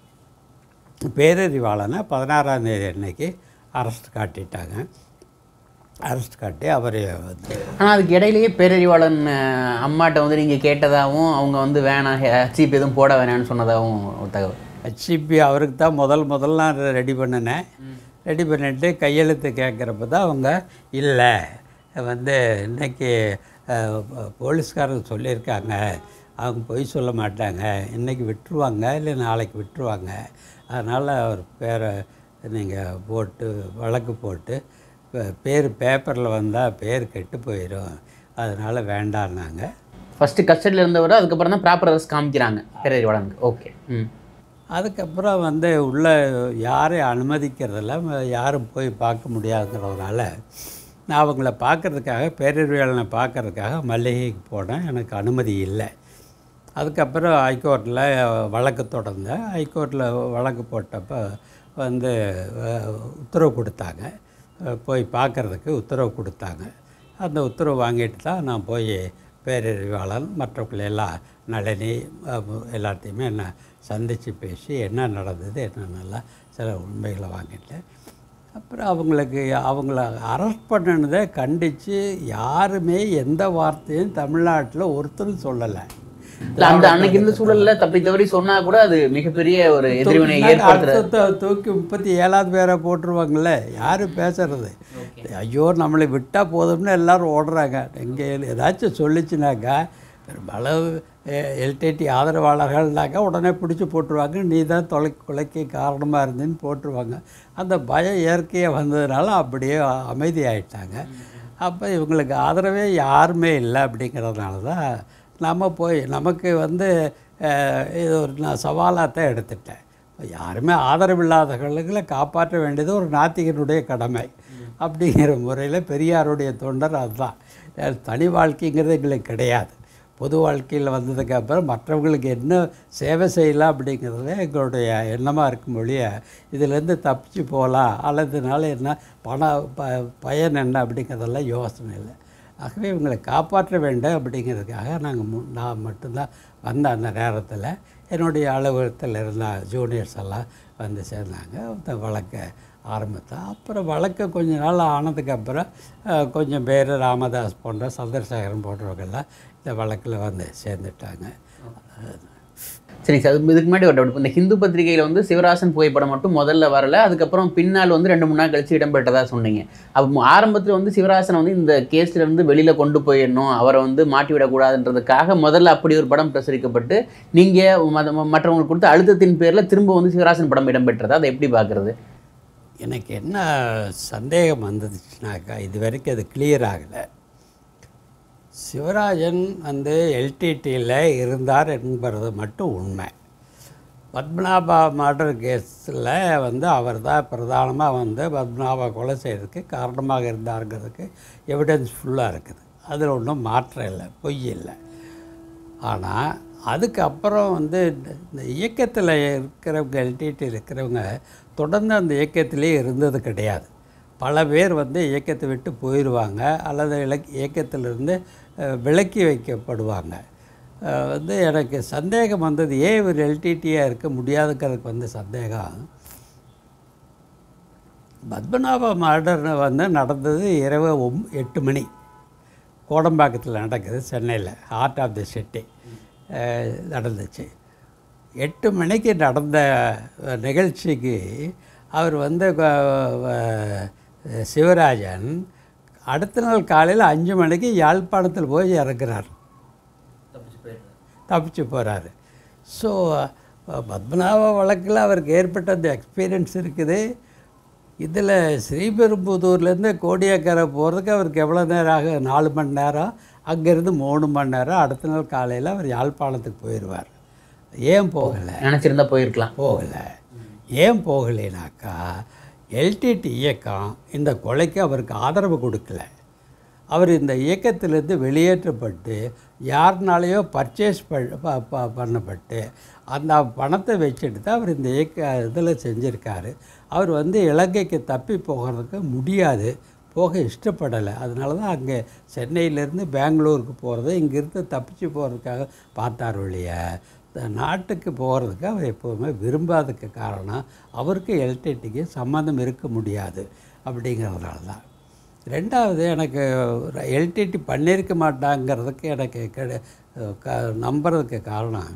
பேரறிவாளனை பதினாறாம் தேதி அன்னைக்கு அரெஸ்ட் காட்டிட்டாங்க அரெஸ்ட் காட்டி அவரை வந்து ஆனா அதுக்கு இடையிலேயே பேரறிவாளன் அஹ், அம்மாட்ட வந்து நீங்க கேட்டதாகவும் அவங்க வந்து வேணாம் சீப் எதுவும் போட வேணாம்னு சொன்னதாகவும் ஒரு தகவல் ஹெச்இபி அவருக்கு தான் முதல் முதல்ல நான் ரெடி பண்ணினேன் ரெடி பண்ணிட்டு கையெழுத்து கேட்குறப்ப தான் அவங்க இல்லை வந்து இன்னைக்கு அஹ், போ- போலீஸ்காரங்க சொல்லியிருக்காங்க அவங்க பொய் சொல்ல மாட்டாங்க இன்னைக்கு விட்டுருவாங்க இல்லை நாளைக்கு விட்டுருவாங்க அதனால் அவர் பேரை நீங்கள் போட்டு வழக்கு போட்டு பே- பேர் பேப்பரில் வந்தால் பேர் கெட்டு போயிடும் அதனால் வேண்டான்னாங்க ஃபர்ஸ்ட் கஸ்டடியில் இருந்தவர் அதுக்கப்புறம் தான் ப்ராப்பர் அரெஸ்ட் காமிக்கிறாங்க பேரறிவாளனுக்கு ஓகே ம் அதுக்கப்புறம் வந்து உள்ளே யாரையும் அனுமதிக்கிறதில்ல ம- யாரும் போய் பார்க்க முடியாதுங்கிறதுனால நான் அவங்கள பார்க்கறதுக்காக பேரறிவியலனை பார்க்கறதுக்காக மல்லிகைக்கு போனேன் எனக்கு அனுமதி இல்லை அதுக்கப்புறம் ஹைகோர்ட்டில் வழக்கு தொடர்ந்தேன் ஹைகோர்ட்டில் வழக்கு போட்டப்போ வந்து அஹ், உத்தரவு கொடுத்தாங்க அஹ், போய் பார்க்கறதுக்கு உத்தரவு கொடுத்தாங்க அந்த உத்தரவு வாங்கிட்டு தான் நான் போய் பேரறிவாளன் மற்றவங்களை எல்லாம் நளினி அஹ், எல்லாத்தையுமே நான் சந்தித்து பேசி என்ன நடந்தது என்னென்னலாம் சில உண்மைகளை வாங்கிட்டேன் அப்புறம் அவங்களுக்கு அவங்கள அரெஸ்ட் பண்ணினதை கண்டித்து யாருமே எந்த வார்த்தையும் தமிழ்நாட்டில் ஒருத்தரும் சொல்லலை இல்ல அந்த அன்னைக்கு இருந்த சூழல்ல தப்பி தவறி சொன்னா கூட அது மிகப்பெரிய ஒரு எதிர்வினை ஏற்படுத்துற அடுத்த தூக்கி முப்பத்தி ஏழாவது பேரை போட்டுருவாங்கல்ல யார் பேசுறது ஐயோ நம்மளை விட்டால் போதும்னு எல்லாரும் ஓடுறாங்க எங்கே ஏதாச்சும் சொல்லிச்சுனாக்கா பெரும்பாலும் எல்டிடி ஆதரவாளர்கள்னாக்கா உடனே பிடிச்சி போட்டுருவாங்க நீ தான் தொலை கொலைக்கு காரணமாக இருந்துன்னு போட்டுருவாங்க அந்த பயம் இயற்கையாக வந்ததுனால அப்படியே அமைதியாயிட்டாங்க அப்போ இவங்களுக்கு ஆதரவே யாருமே இல்லை அப்படிங்கிறதுனால தான் நம்ம போய் நமக்கு வந்து அஹ், இது ஒரு நான் சவாலாக தான் எடுத்துட்டேன் யாருமே ஆதரவில்லாதவர்களை காப்பாற்ற வேண்டியது ஒரு நாத்திகனுடைய கடமை அப்படிங்கிற முறையில் பெரியாருடைய தொண்டர் அதுதான் அஹ், தனி வாழ்க்கைங்கிறது எங்களுக்கு கிடையாது பொது வாழ்க்கையில் வந்ததுக்கு அப்புறம் மற்றவங்களுக்கு என்ன சேவை செய்யலாம் அப்படிங்கிறதுல எங்களுடைய எண்ணமாக இருக்கும் ஒழிய இதிலேருந்து தப்பிச்சு போகலாம் அல்லதுனால என்ன பண ப பயன் என்ன அப்படிங்கிறதெல்லாம் யோசனை இல்லை ஆகவே இவங்களை காப்பாற்ற வேண்டும் அப்படிங்கிறதுக்காக நாங்கள் மு நான் மட்டும்தான் வந்த அந்த நேரத்தில் என்னுடைய அலுவலகத்தில் இருந்த ஜூனியர்ஸ் எல்லாம் வந்து சேர்ந்தாங்க அந்த வழக்கை ஆரம்பித்தோம் அப்புறம் வழக்கு கொஞ்ச நாள் ஆனதுக்கப்புறம் அஹ், கொஞ்சம் பேர் ராமதாஸ் போன்ற சந்திரசேகரன் போன்றவங்கெல்லாம் இந்த வழக்கில் வந்து சேர்ந்துட்டாங்க சரி சார் இதுக்கு முன்னாடி ஒரு doubt. இந்த ஹிந்து பத்திரிகையில வந்து சிவராசன் புகைப்படம் மட்டும் முதல்ல வரல அதுக்கப்புறம் பின்னால் வந்து ரெண்டு மூணு நாள் கழிச்சு இடம்பெற்றதா சொன்னீங்க அப்போ ஆரம்பத்தில் வந்து சிவராசனை வந்து இந்த கேஸ்ல இருந்து வெளியில கொண்டு போயிடணும் அவரை வந்து மாட்டி விடக்கூடாதுன்றதுக்காக முதல்ல அப்படி ஒரு படம் பிரசுரிக்கப்பட்டு நீங்க மத- மற்றவங்களுக்கு கொடுத்த அழுத்தத்தின் பேர்ல திரும்ப வந்து சிவராசன் படம் இடம்பெற்றதா அதை எப்படி பார்க்கறது எனக்கு என்ன சந்தேகம் வந்துச்சுனாக்கா இது வரைக்கும் அது கிளியர் ஆகலை சிவராஜன் வந்து எல்டிடியில் இருந்தார் என்பது மட்டும் உண்மை பத்மநாபா மர்டர் கேஸில் வந்து அவர் தான் பிரதானமாக வந்து பத்மநாபா கொலை செய்யறதுக்கு காரணமாக இருந்தாருங்கிறதுக்கு எவிடன்ஸ் ஃபுல்லாக இருக்குது அதில் ஒன்றும் மாற்றம் இல்லை பொய் இல்லை ஆனால் அதுக்கப்புறம் வந்து இந்த- இந்த இயக்கத்தில் இருக்கிறவங்க எல்டிடி இருக்கிறவங்க தொடர்ந்து அந்த இயக்கத்திலே இருந்தது கிடையாது பல பேர் வந்து இயக்கத்தை விட்டு போயிடுவாங்க அல்லது இலக் இயக்கத்திலிருந்து அஹ், விலக்கி வைக்கப்படுவாங்க அஹ், வந்து எனக்கு சந்தேகம் வந்தது ஏன் இவர் எல்டிடியாக இருக்க முடியாதுங்கிறதுக்கு வந்து சந்தேகம் பத்மநாப மர்டர் வந்து நடந்தது இரவு ஒம் எட்டு மணி கோடம்பாக்கத்தில் நடக்குது சென்னையில் ஹார்ட் ஆஃப் தி சிட்டி நடந்துச்சு எட்டு மணிக்கு நடந்த அஹ், நிகழ்ச்சிக்கு அவர் வந்து அஹ், அஹ், சிவராஜன் அடுத்த நாள் காலையில் அஞ்சு மணிக்கு யாழ்ப்பாணத்தில் போய் இறங்குறார் தப்பிச்சு போகிறாரு ஸோ பத்மநாப வழக்கில் அவருக்கு ஏற்பட்ட அந்த எக்ஸ்பீரியன்ஸ் இருக்குது இதில் ஸ்ரீபெரும்புதூர்லேருந்து கோடியக்கரை போகிறதுக்கு அவருக்கு எவ்வளோ நேரம் ஆகும் நாலு மணி நேரம் அங்கேருந்து மூணு மணி நேரம் அடுத்த நாள் காலையில் அவர் யாழ்ப்பாணத்துக்கு போயிடுவார் ஏன் போகலை நினைச்சிருந்தா போயிருக்கலாம் போகலை ஏன் போகலைனாக்கா எல்டிடி இயக்கம் இந்த கொலைக்கு அவருக்கு ஆதரவு கொடுக்கல அவர் இந்த இயக்கத்திலிருந்து வெளியேற்றப்பட்டு யாருனாலேயோ பர்ச்சேஸ் பண்ணப்பட்டு அந்த பணத்தை வச்சுட்டு தான் அவர் இந்த இயக்க இதில் செஞ்சுருக்காரு அவர் வந்து இலங்கைக்கு தப்பி போகிறதுக்கு முடியாது போக இஷ்டப்படலை அதனால தான் அங்கே சென்னையிலேருந்து பெங்களூருக்கு போகிறது இங்கேருந்து தப்பிச்சு போகிறதுக்காக பார்த்தார் ஒழிய இந்த நாட்டுக்கு போகிறதுக்கு அவர் எப்போவுமே விரும்பாததுக்கு காரணம் அவருக்கு எல்டிடிக்கு சம்மந்தம் இருக்க முடியாது அப்படிங்கிறதுனால தான் ரெண்டாவது எனக்கு எல்டிடி பண்ணியிருக்க மாட்டாங்கிறதுக்கு எனக்கு கிடை க நம்புறதுக்கு காரணம்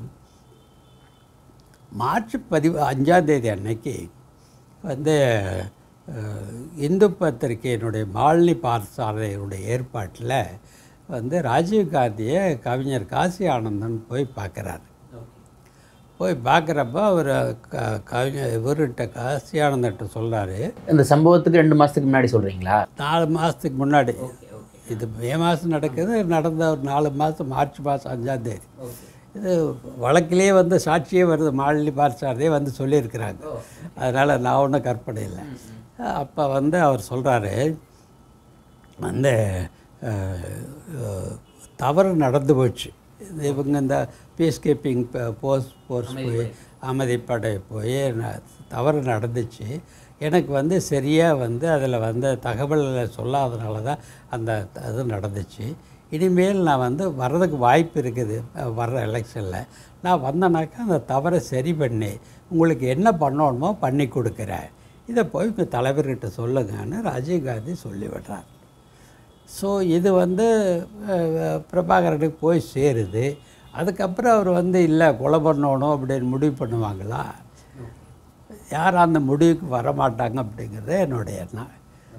மார்ச் பதிவு அஞ்சாந்தேதி அன்னைக்கு வந்து அஹ், இந்து பத்திரிகையினுடைய மாலினி பாரசாலையினுடைய ஏற்பாட்டில் வந்து ராஜீவ்காந்தியை கவிஞர் காசி ஆனந்தன் போய் பார்க்குறாரு போய் பார்க்குறப்ப அவர் க கவிஞர் இவர்கிட்ட காசி ஆனந்தன்ட்ட சொல்கிறாரு இந்த சம்பவத்துக்கு ரெண்டு மாசத்துக்கு முன்னாடி சொல்றீங்களா நாலு மாதத்துக்கு முன்னாடி இது மே மாதம் நடக்குது நடந்த ஒரு நாலு மாதம் மார்ச் மாதம் அஞ்சாந்தேதி இது வழக்கிலே வந்து சாட்சியே வருது மாலினி பார்சாரதே வந்து சொல்லியிருக்கிறாங்க அதனால் நான் ஒன்றும் கற்பனை இல்லை அப்போ வந்து அவர் சொல்கிறாரு வந்து அஹ், அஹ், தவறு நடந்து போச்சு இது இவங்க இந்த பீஸ் கீப்பிங் போஸ் போர்ஸ் போய் அமைதிப்படை போய் ந- தவறு நடந்துச்சு எனக்கு வந்து சரியாக வந்து அதில் வந்து தகவல்களை சொல்லாதனால தான் அந்த த- இது நடந்துச்சு இனிமேல் நான் வந்து வர்றதுக்கு வாய்ப்பு இருக்குது அஹ், வர்ற எலெக்ஷனில் நான் வந்தேனாக்கா அந்த தவறை சரி பண்ணி உங்களுக்கு என்ன பண்ணணுமோ பண்ணி கொடுக்குறேன் இதை போய் இப்போ தலைவர்கிட்ட சொல்லுங்கன்னு ராஜீவ்காந்தி சொல்லிவிடுறார் ஸோ இது வந்து அஹ், பிரபாகரனுக்கு போய் சேருது அதுக்கப்புறம் அவர் வந்து இல்லை கொலை பண்ணணும் அப்படின்னு முடிவு பண்ணுவாங்களா யாரும் அந்த முடிவுக்கு வர மாட்டாங்க அப்படிங்கிறது என்னுடைய எண்ணம்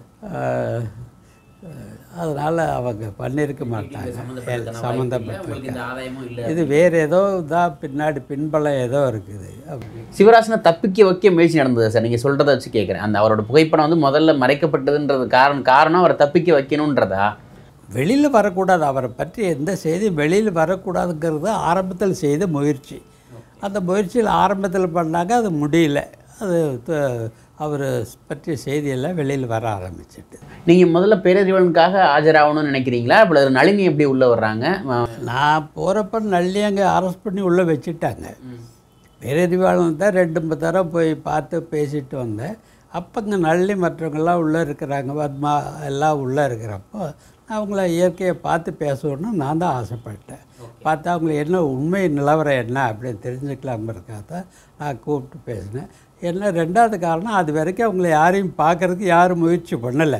அதனால் அவங்க பண்ணியிருக்க மாட்டாங்க சம்மந்தப்பட்டதுக்கான வாய்ப்பு இல்லை. உங்களுக்கு சம்மந்தப்பட்டிருக்க இந்த ஆதாயமும் இல்லை இது வேறு ஏதோ தான் பின்னாடி பின்பலம் ஏதோ இருக்குது அப்படி சிவராசனை தப்பிக்க வைக்க முயற்சி நடந்தது சார் நீங்கள் சொல்கிறத வச்சு கேட்குறேன் அந்த அவரோட புகைப்படம் வந்து முதல்ல மறைக்கப்பட்டதுன்றது காரணம் காரணம் அவரை தப்பிக்க வைக்கணுன்றதா வெளியில் வரக்கூடாது அவரை பற்றி எந்த செய்தியும் வெளியில் வரக்கூடாதுங்கிறது ஆரம்பத்தில் செய்த முயற்சி அந்த முயற்சியில் ஆரம்பத்தில் பண்ணாங்க அது முடியல அது அவர் பற்றிய செய்தியெல்லாம் வெளியில் வர ஆரம்பிச்சிட்டு நீங்கள் முதல்ல பேரறிவனுக்காக ஆஜராகணும்னு நினைக்கிறீங்களா இப்போ நளினி எப்படி உள்ளே வர்றாங்க ம- நான் போகிறப்ப நல்லி அங்கே அரெஸ்ட் பண்ணி உள்ளே வச்சுட்டாங்க பேரறிவாளன் தான் ரெண்டு மூணு தடவை போய் பார்த்து பேசிட்டு வந்தேன் அப்போ இங்கே நல்லி மற்றவங்கெல்லாம் உள்ளே இருக்கிறாங்க பத்மா எல்லாம் உள்ளே இருக்கிறப்போ நான் அவங்கள இயற்கையை பார்த்து பேசணும்னு நான் தான் ஆசைப்பட்டேன் பார்த்தா அவங்களுக்கு என்ன உண்மை நிலவரம் என்ன அப்படின்னு தெரிஞ்சுக்கலாங்கிறதுக்காக தான் நான் கூப்பிட்டு பேசினேன் என்ன ரெண்டாவது காரணம் அது வரைக்கும் அவங்கள யாரையும் பார்க்கறதுக்கு யாரும் முயற்சி பண்ணலை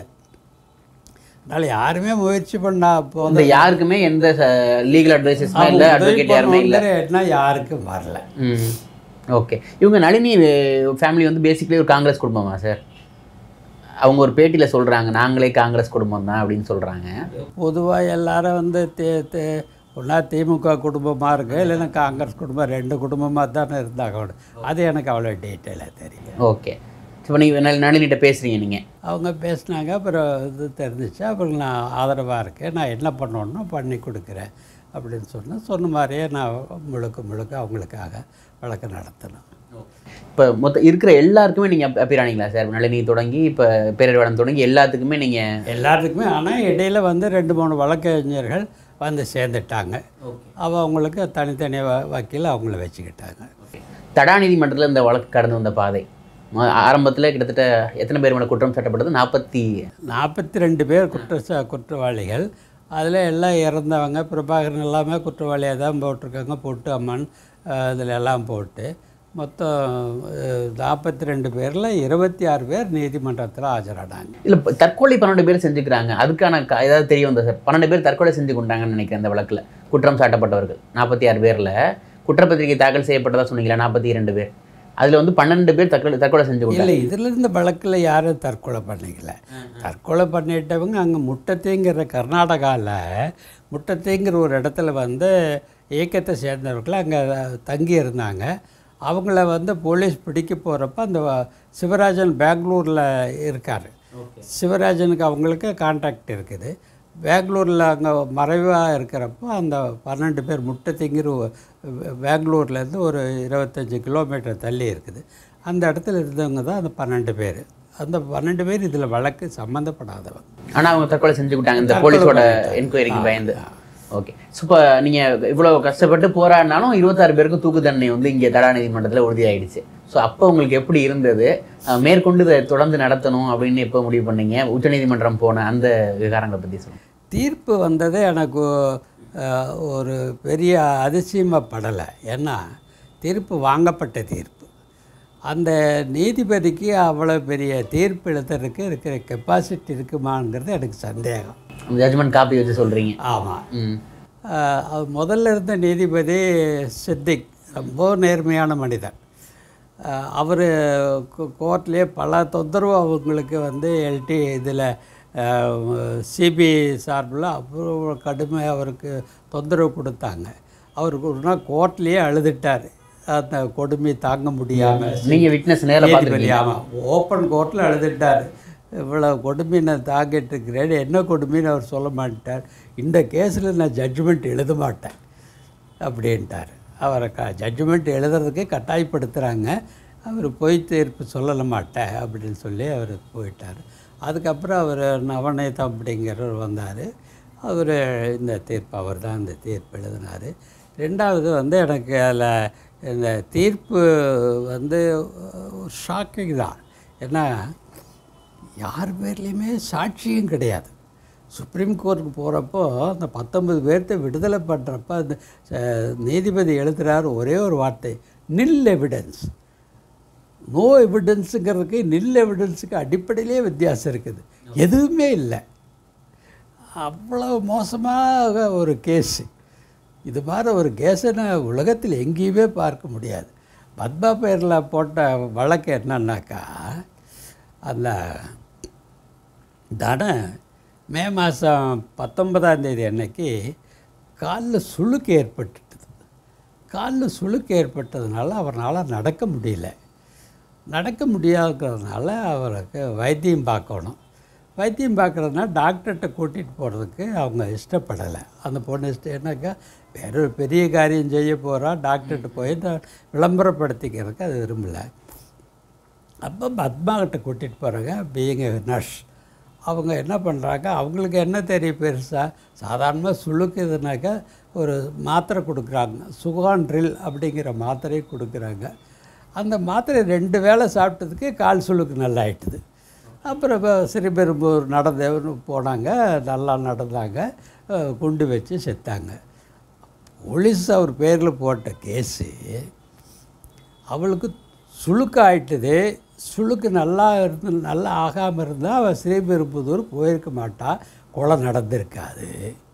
அதனால் யாருமே முயற்சி பண்ணா அப்போ இந்த யாருக்குமே எந்த லீகல் அட்வைசஸ்மே இல்லை அட்வொகேட் யாருமே இல்லை என்ன யாருக்கும் வரல ம் ஓகே இவங்க நளினி ஃபேமிலி வந்து பேசிக்கலி ஒரு காங்கிரஸ் குடும்பமா சார் அவங்க ஒரு பேட்டியில் சொல்கிறாங்க நாங்களே காங்கிரஸ் குடும்பம் தான் அப்படின்னு சொல்கிறாங்க பொதுவாக எல்லாரும் வந்து தே தே ஒன்றா திமுக குடும்பமாக இருக்கு இல்லைன்னா காங்கிரஸ் குடும்பம் ரெண்டு குடும்பமாக தானே இருந்தாங்க கூட. அது எனக்கு அவ்வளோ டீட்டெயிலாக தெரியல ஓகே இப்போ நீங்கள் நளினிகிட்ட பேசுகிறீங்க நீங்கள் அவங்க பேசினாங்க அப்புறம் இது தெரிஞ்சிச்சு அப்புறம் நான் ஆதரவாக இருக்கேன் நான் என்ன பண்ணணும்னு பண்ணி கொடுக்குறேன் அப்படின்னு சொன்னேன் சொன்ன மாதிரியே நான் முழுக்க முழுக்க அவங்களுக்காக வழக்கு நடத்தினேன் இப்போ மொத்த இருக்கிற எல்லாருக்குமே நீங்கள் அப்பிரானீங்களா சார் நளினி தொடங்கி இப்போ பேரறிவாளன் தொடங்கி எல்லாத்துக்குமே நீங்கள் எல்லாத்துக்குமே ஆனால் இடையில வந்து ரெண்டு மூணு வழக்கறிஞர்கள் வந்து சேர்ந்துட்டாங்க அவ அவங்களுக்கு தனித்தனி வ- வக்கீல் அவங்கள வச்சுக்கிட்டாங்க தடா நீதிமன்றத்தில் இந்த வழக்கு கடந்து வந்த பாதை ஆரம்பத்தில் கிட்டத்தட்ட எத்தனை பேர் மேலே குற்றம் சாட்டப்பட்டது நாற்பத்தி நாற்பத்தி ரெண்டு பேர் குற்ற ச- குற்றவாளிகள் அதில் எல்லாம் இறந்தவங்க பிரபாகரன் எல்லாமே குற்றவாளியாக தான் போட்டிருக்காங்க பொட்டு அம்மன் இதில் எல்லாம் போட்டு மொத்தம் நாற்பத்தி ரெண்டு பேரில் இருபத்தி ஆறு பேர் நீதிமன்றத்தில் ஆஜரானாங்க இல்லை தற்கொலை பன்னெண்டு பேர் செஞ்சுக்கிறாங்க அதுக்கான க- ஏதாவது தெரிய வந்தது சார் பன்னெண்டு பேர் தற்கொலை செஞ்சு கொண்டாங்கன்னு நினைக்கிறேன் அந்த வழக்கில் குற்றம் சாட்டப்பட்டவர்கள் நாற்பத்தி ஆறு பேரில் குற்றப்பத்திரிகை தாக்கல் செய்யப்பட்டதா சொன்னீங்களா நாற்பத்தி இரண்டு பேர் அதில் வந்து பன்னெண்டு பேர் தற்கொலை தற்கொலை செஞ்சு கொண்டாங்க இல்லை இதில் இருந்த வழக்கில் யாரும் தற்கொலை பண்ணிக்கல தற்கொலை பண்ணிட்டவங்க அங்கே முட்டத்தேங்கிற கர்நாடகாவில் முட்டத்தேங்கிற ஒரு இடத்துல வந்து இயக்கத்தை சேர்ந்தவர்கள் அங்கே தங்கி இருந்தாங்க அவங்கள வந்து போலீஸ் பிடிக்க போகிறப்ப அந்த வ- சிவராஜன் பெங்களூரில் இருக்கார் சிவராஜனுக்கு அவங்களுக்கு கான்டாக்ட் இருக்குது பெங்களூரில் அங்கே மறைவாக இருக்கிறப்போ அந்த பன்னெண்டு பேர் முட்டத்திங்கிற பெங்களூர்லேருந்து ஒரு இருபத்தஞ்சி கிலோமீட்டர் தள்ளி இருக்குது அந்த இடத்துல இருந்தவங்க தான் அந்த பன்னெண்டு பேர் அந்த பன்னெண்டு பேர் இதில் வழக்கு சம்மந்தப்படாதவங்க ஆனால் அவங்க தற்கொலை செஞ்சுக்கிட்டாங்க இந்த போலீஸோட என்கொயரிக்கு பயந்து ஓகே ஸோ இப்போ நீங்கள் இவ்வளோ கஷ்டப்பட்டு போராடினாலும் இருபத்தாறு பேருக்கும் தூக்கு தண்டனை வந்து இங்கே தடா நீதிமன்றத்தில் உறுதியாயிடுச்சு ஸோ அப்போ உங்களுக்கு எப்படி இருந்தது அஹ் மேற்கொண்டு இதை தொடர்ந்து நடத்தணும் அப்படின்னு எப்போ முடிவு பண்ணீங்க உச்சநீதிமன்றம் போன அந்த விவகாரங்களை பற்றி சொல்லுங்கள் தீர்ப்பு வந்தது எனக்கு அஹ், ஒரு பெரிய அதிசயமாப்படலை ஏன்னா தீர்ப்பு வாங்கப்பட்ட தீர்ப்பு அந்த நீதிபதிக்கு அவ்வளோ பெரிய தீர்ப்பு எழுதுறதுக்கு இருக்கிற கெப்பாசிட்டி இருக்குமாங்கிறது எனக்கு சந்தேகம் ஜட்ஜ்மெண்ட் காப்பி வச்சு சொல்கிறீங்க ஆமாம் ம் முதல்ல இருந்த நீதிபதி சித்திக் ரொம்ப நேர்மையான மனிதர் அவர் கோர்ட்லேயே பல தொந்தரவு அவங்களுக்கு வந்து எல்டி இதில் சிபிஐ சார்பில் அவ்வளோ கடுமை அவருக்கு தொந்தரவு கொடுத்தாங்க அவருக்கு ஒரு நாள் கோர்ட்லேயே அழுதுட்டார் அந்த கொடுமை தாங்க முடியாமல் நீங்கள் விட்னஸ் நேரில் நீதிபதி பார்த்துருக்கீங்க ஆமாம் ஓப்பன் கோர்ட்டில் அழுதுட்டார் இவ்வளோ கொடுமை நான் தாங்கிட்டு இருக்கிறேன் என்ன கொடுமைன்னு அவர் சொல்ல மாட்டார் இந்த கேஸில் நான் ஜட்ஜ்மெண்ட் எழுத மாட்டேன் அப்படின்ட்டார் அவரை க ஜட்ஜ்மெண்ட் எழுதுறதுக்கு கட்டாயப்படுத்துகிறாங்க அவர் பொய் தீர்ப்பு சொல்லல மாட்டேன் அப்படின்னு சொல்லி அவர் போயிட்டார் அதுக்கப்புறம் அவர் நவநீதம் அப்படிங்கிறவர் வந்தார் அவர் இந்த தீர்ப்பு அவர் தான் இந்த தீர்ப்பு எழுதினார் ரெண்டாவது வந்து எனக்கு அதில் இந்த தீர்ப்பு வந்து ஷாக்கிங் தான் ஏன்னா யார் பேர்லேயுமே சாட்சியும் கிடையாது சுப்ரீம் கோர்ட்டுக்கு போகிறப்போ அந்த பத்தொன்பது பேர்த்த விடுதலை பண்ணுறப்ப அந்த அஹ், நீதிபதி எழுதுகிறார் ஒரே ஒரு வார்த்தை நில் எவிடன்ஸ் நோ எவிடன்ஸுங்கிறதுக்கு நில் எவிடன்ஸுக்கு அடிப்படையிலே வித்தியாசம் இருக்குது எதுவுமே இல்லை அவ்வளோ மோசமாக ஒரு கேஸு இது மாதிரி ஒரு கேஸனை உலகத்தில் எங்கேயுமே பார்க்க முடியாது பத்மா பேரில் போட்ட வழக்கு என்னன்னாக்கா அந்த தன மே மாதம் பத்தொன்பதாம் தேதி அன்னைக்கு காலில் சுளுக்கு ஏற்பட்டுட்டது காலில் சுளுக்கு ஏற்பட்டதுனால அவரால் நடக்க முடியல நடக்க முடியாதுக்கிறதுனால அவருக்கு வைத்தியம் பார்க்கணும் வைத்தியம் பார்க்குறதுனா டாக்டர்கிட்ட கூட்டிகிட்டு போகிறதுக்கு அவங்க இஷ்டப்படலை அந்த பொண்ணு இஷ்டம் என்னக்கா வேற ஒரு பெரிய காரியம் செய்ய போகிறா டாக்டர்கிட்ட போய் நான் விளம்பரப்படுத்திக்கிறதுக்கு அது விரும்பலை அப்போ பத்மா கிட்ட கூட்டிகிட்டு போகிறாங்க பீயிங் நர்ஸ் அவங்க என்ன பண்ணுறாங்க அவங்களுக்கு என்ன தெரியும் பெருசாக சாதாரணமாக சுளுக்குதுனாக்கா ஒரு மாத்திரை கொடுக்குறாங்க சுகான்ட்ரில் அப்படிங்கிற மாத்திரையை கொடுக்குறாங்க அந்த மாத்திரை ரெண்டு வேளை சாப்பிட்டதுக்கு கால் சுளுக்கு நல்லா ஆயிட்டுது அப்புறம் இப்போ ஸ்ரீபெரும்பூர் நடந்து போனாங்க நல்லா நடந்தாங்க அஹ் குண்டு வச்சு செத்தாங்க போலீஸ் அவர் பேரில் போட்ட கேஸு அவளுக்கு சுளுக்கு ஆயிட்டுது சுளுக்கு நல்லா இருந்து நல்லா ஆகாமல் இருந்தால் அவள் ஸ்ரீபெரும்புதூர் போயிருக்க மாட்டா கொலை நடந்திருக்காது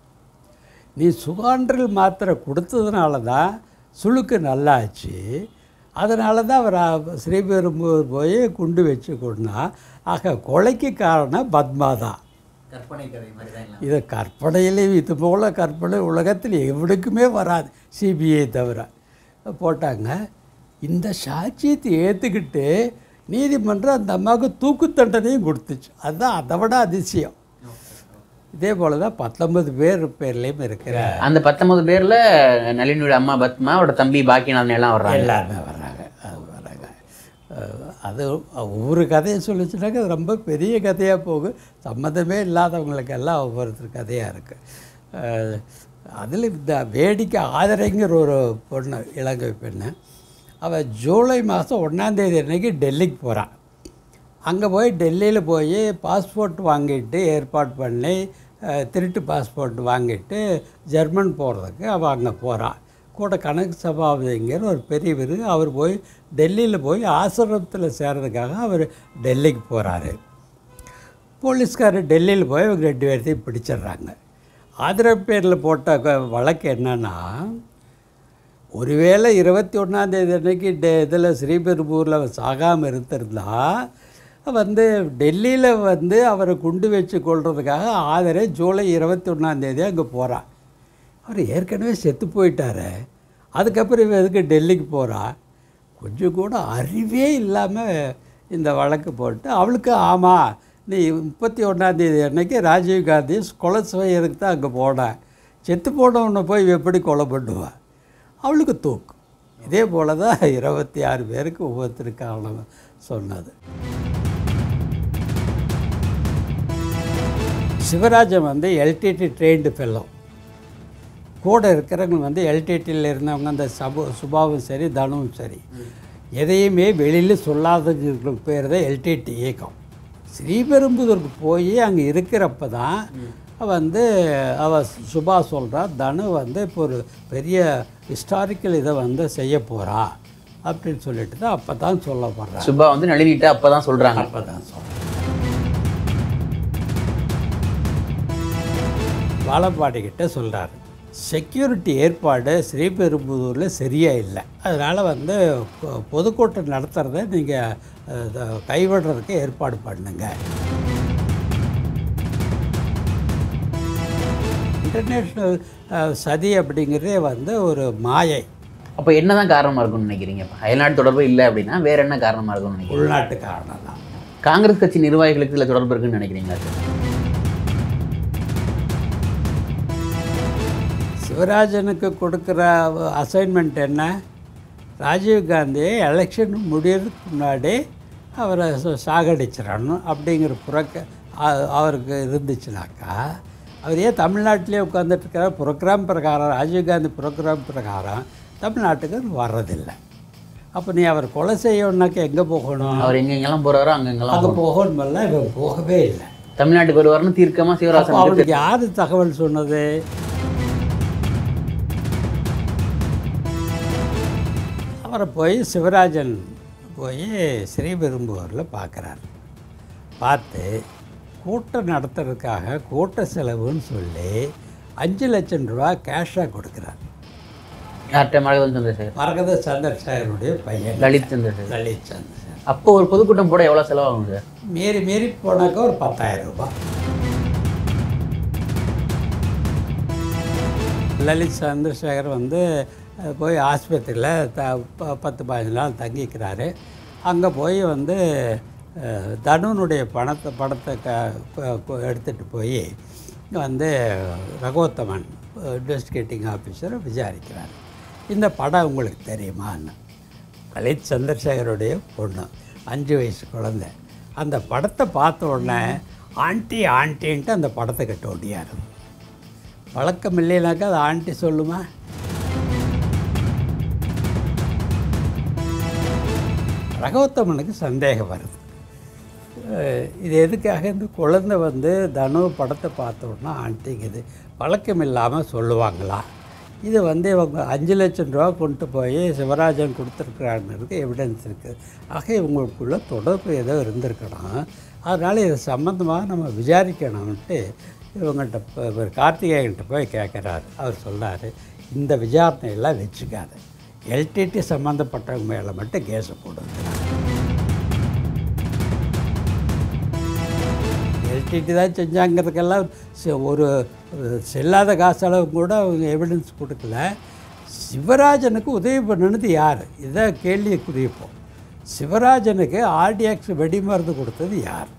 நீ சுகான்றில் மாத்திரை கொடுத்ததுனால தான் சுளுக்கு நல்லாச்சு அதனால தான் அவர் அ- ஸ்ரீபெரும்பூர் போய் குண்டு வச்சு கொண்டா ஆக கொலைக்கு காரணம் பத்மா தான் கற்பனை கதை மாதிரி தான் இது கற்பனையிலே இது போல் கற்பனை உலகத்தில் எவனுக்குமே வராது சிபிஐ தவிர போட்டாங்க இந்த சாட்சியத்தை ஏற்றுக்கிட்டு நீதிமன்றம் அந்த அம்மாவுக்கு தூக்கு தண்டனையும் கொடுத்துச்சு அதுதான் அதை விட அதிசயம் இதே போல் தான் பத்தொன்பது பேர் பேர்லேயும் இருக்கிற அந்த பத்தொன்பது பேர்ல நளினியோட அம்மா பத்மா அவரோட தம்பி பாக்கியநாதன் எல்லாம் வர்றாங்க எல்லாருமே வர்றாங்க அது வர்றாங்க அஹ் அது ஒவ்வொரு கதையை சொல்லிச்சுனாக்க அது ரொம்ப பெரிய கதையாக போகும் சம்மந்தமே இல்லாதவங்களுக்கெல்லாம் ஒவ்வொருத்தர் கதையாக இருக்குது அதில் இந்த வேடிக்கை ஆதரைங்கிற ஒரு பொண்ணு இலங்கை பெண்ணு அவள் ஜூலை மாதம் ஒன்றாந்தேதி அன்னைக்கு டெல்லிக்கு போகிறான் அங்கே போய் டெல்லியில் போய் பாஸ்போர்ட் வாங்கிட்டு ஏற்பாடு பண்ணி அஹ், திருட்டு பாஸ்போர்ட் வாங்கிட்டு ஜெர்மன் போகிறதுக்கு அவள் அங்கே போகிறான் கூட கணக்கு சபாபதிங்கிற ஒரு பெரியவர் அவர் போய் டெல்லியில் போய் ஆசிரமத்தில் சேர்றதுக்காக அவர் டெல்லிக்கு போகிறாரு போலீஸ்காரர் டெல்லியில் போய் இவங்க ரெண்டு பேர்த்தையும் பிடிச்சிடுறாங்க ஆதரவு பேரில் போட்ட க- வழக்கு என்னன்னா ஒருவேளை இருபத்தி ஒன்றாந்தேதி அன்னைக்கு டெ இதில் ஸ்ரீபெரும்பூரில் சாகாமல் இருந்திருந்தா வந்து டெல்லியில் வந்து அவரை குண்டு வச்சு கொள்றதுக்காக ஆதரே ஜூலை இருபத்தி ஒன்றாந்தேதி அங்கே போகிறான் அவர் ஏற்கனவே செத்து போயிட்டாரு அதுக்கப்புறம் இவன் எதுக்கு டெல்லிக்கு போகிறா கொஞ்சம் கூட அறிவே இல்லாமல் இந்த வழக்கு போட்டு அவளுக்கு ஆமாம் நீ முப்பத்தி ஒன்றாந்தேதி அன்னைக்கு ராஜீவ் காந்தி கொலை செய்யறதுக்கு தான் அங்கே போனேன் செத்து போனவனை போய் இவ எப்படி கொலை பண்ணுவான் அவளுக்கு தூக்கு இதே போல தான் இருபத்தி ஆறு பேருக்கு ஒவ்வொருத்தருக்கு காரணம் சொன்னது சிவராஜன் வந்து எல்டிடி ட்ரெயின்டு ஃபெல்லோ கூட இருக்கிறவங்க வந்து எல்டிடியில் இருந்தவங்க அந்த சபு சுபாவும் சரி தனுவும் சரி எதையுமே வெளியில் சொல்லாதவங்களுக்கு பேர் தான் எல்டிடி இயக்கம் ஸ்ரீபெரும்புதூருக்கு போய் அங்கே இருக்கிறப்ப தான் வந்து அவ சுபா சொல்கிறா தனு வந்து இப்போ ஒரு பெரிய ஹிஸ்டாரிக்கல் இதை வந்து செய்ய போகிறா அப்படின்னு சொல்லிட்டு தான் அப்போ தான் சொல்லப்படுறா சுபா வந்து நளினிட்ட அப்பதான் சொல்றாங்க அப்போ தான் சொல்கிறேன் வாழப்பாடிக்கிட்ட சொல்கிறாரு செக்யூரிட்டி ஏற்பாடு ஸ்ரீபெரும்புதூரில் சரியா இல்லை அதனால் வந்து பொ- பொதுக்கூட்டம் நடத்துகிறத நீங்கள் கைவிடுறதுக்கு ஏற்பாடு பண்ணுங்க இன்டர்நேஷ்னல் சதி அப்படிங்கிறதே வந்து ஒரு மாயை அப்ப என்னதான் காரணமா இருக்கும்னு நினைக்கிறீங்க இப்ப அயல்நாட்டு தொடர்பு இல்லை அப்படின்னா வேற என்ன காரணமா இருக்கும்னு நினைக்கிறீங்க உள்நாட்டு காரணம் தான் காங்கிரஸ் கட்சி நிர்வாகிகளுக்கு இதுல தொடர்பு இருக்குன்னு நினைக்கிறீங்களா சார் சிவராஜனுக்கு கொடுக்குற அசைன்மெண்ட் என்ன ராஜீவ் காந்தியை எலெக்ஷன் முடியறதுக்கு முன்னாடி அவரை ச- சாகடிச்சிடணும் அப்படிங்கிற புறக்க அ- அவருக்கு இருந்துச்சுனாக்கா அவர் ஏன் தமிழ்நாட்டிலே உட்காந்துட்டு இருக்கிற புரோக்ராம் பிரகாரம் ராஜீவ்காந்தி புரோக்ராம் பிரகாரம் தமிழ்நாட்டுக்கு வர்றதில்லை அப்போ நீ அவர் கொலை செய்யணுன்னாக்கா எங்கே போகணும் அவர் எங்கெங்கெல்லாம் போறாரோ அங்கெங்கெல்லாம் அங்கே போகணுமெல்லாம் இவன் போகவே இல்லை தமிழ்நாட்டுக்கு வருவார்னு தீர்க்கமா அப்போ சிவராசன் அவனுக்கு யார் தகவல் சொன்னது அவரை போய் சிவராஜன் போய் ஸ்ரீபெரும்புவரில் பார்க்குறாரு பார்த்து கூட்டம் நடத்துறதுக்காக கூட்ட செலவுன்னு சொல்லி அஞ்சு லட்சம் ரூபா கேஷாக கொடுக்குறாரு யார்கிட்ட மரகதம் சந்திரசேகர் மரகத சந்திரசேகரனுடைய பையன் லலித் சந்திரசேகர் லலித் சந்திரசேகர் அப்போ ஒரு பொதுக்கூட்டம் போட எவ்வளோ செலவாகும் சார் மீறி மீறி போனாக்கா ஒரு பத்தாயிரம் ரூபாய் லலித் சந்திரசேகர் வந்து அஹ், போய் ஆஸ்பத்திரியில் த ப- பத்து பதினஞ்சு நாள் தங்கிக்கிறாரு அங்கே போய் வந்து அஹ், தனுனுடைய பணத்தை படத்தை க ப- ப- எடுத்துகிட்டு போய் வந்து ரகோத்தமன் இன்வெஸ்டிகேட்டிங் ஆஃபீஸரை விசாரிக்கிறார் இந்த படம் உங்களுக்கு தெரியுமான்னு லலித் சந்திரசேகருடைய பொண்ணு அஞ்சு வயசு குழந்தை அந்த படத்தை பார்த்த உடனே ஆண்டி ஆண்டின்ட்டு அந்த படத்தை கட்ட ஓடியாரு வழக்கம் இல்லைனாக்கா அது ஆண்டி சொல்லுமா ரகோத்தமனுக்கு சந்தேகம் வருது அஹ் இது எதுக்காக இந்த குழந்தை வந்து தனு படத்தை பார்த்த உடனே ஆண்டிங்குது வழக்கம் இல்லாமல் சொல்லுவாங்களா இது வந்து இவங்க அஞ்சு லட்சம் ரூபா கொண்டு போய் சிவராஜன் கொடுத்துருக்குறாங்கிறது எவிடன்ஸ் இருக்குது ஆக இவங்களுக்குள்ள தொடர்பு ஏதோ இருந்திருக்கணும் அதனால் இது சம்மந்தமாக நம்ம விசாரிக்கணும்ன்ட்டு இவங்கள்ட்ட இப்போ இவர் கார்த்திகேயன்ட்ட போய் கேட்குறாரு அவர் சொல்றாரு இந்த விசாரணையெல்லாம் வச்சுக்காது எல்டிடி சம்மந்தப்பட்டவங்க மேலே மட்டும் கேஸை போடுங்கிறார் எல்டிடி தான் செஞ்சாங்கிறதுக்கெல்லாம் செ- ஒரு அஹ், செல்லாத காசளவு கூட அவங்க எவிடன்ஸ் கொடுக்கல சிவராஜனுக்கு உதவி பண்ணுனது யார் இதை கேள்வி குறிப்போம் சிவராஜனுக்கு ஆர்டிஎக்ஸ் வெடி மருந்து கொடுத்தது யார்